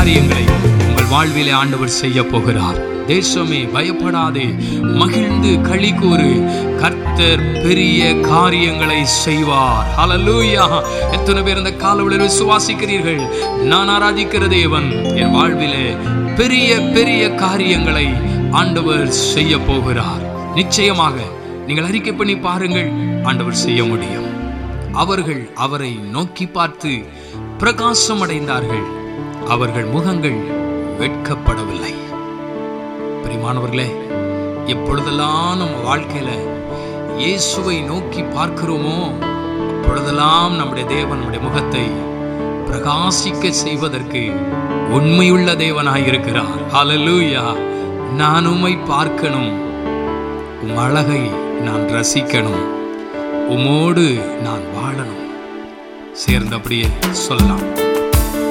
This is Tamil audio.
காரியங்களை உங்கள் வாழ்விலே ஆண்டவர் செய்ய போகிறார் தேசமே பயப்படாதே மகிழ்ந்து களி கூறு கர்த்தர் பெரிய காரியங்களை செய்வார் ஹalleluya எத்தனை பேர் இந்த காலவெளியில் விசுவாசிக்கிறீர்கள் நான் ஆராதிக்கிற தேவன் என் வாழ்விலே பெரிய பெரிய காரியங்களை ஆண்டவர் செய்ய போகிறார் நிச்சயமாக நீங்கள் அறிக்கை பண்ணி பாருங்கள் ஆண்டவர் செய்ய முடியும் அவர்கள் அவரை நோக்கி பார்த்து பிரகாசம் அடைந்தார்கள் அவர்கள் முகங்கள் வெட்கப்படவில்லை பிரிமானவர்களே எப்பொழுதெல்லாம் நம்ம வாழ்க்கையில இயேசுவை நோக்கி பார்க்கிறோமோ அப்பொழுதெல்லாம் நம்முடைய தேவன் நம்முடைய முகத்தை பிரகாசிக்க செய்வதற்கு உண்மையுள்ள தேவனாய் இருக்கிறார் ஹalleluya நான் உம்மை பார்க்கணும் உம் அழகை நான் ரசிக்கணும் உம்மோடு நான் வாழணும் சேர்ந்தபடியே சொல்லலாம்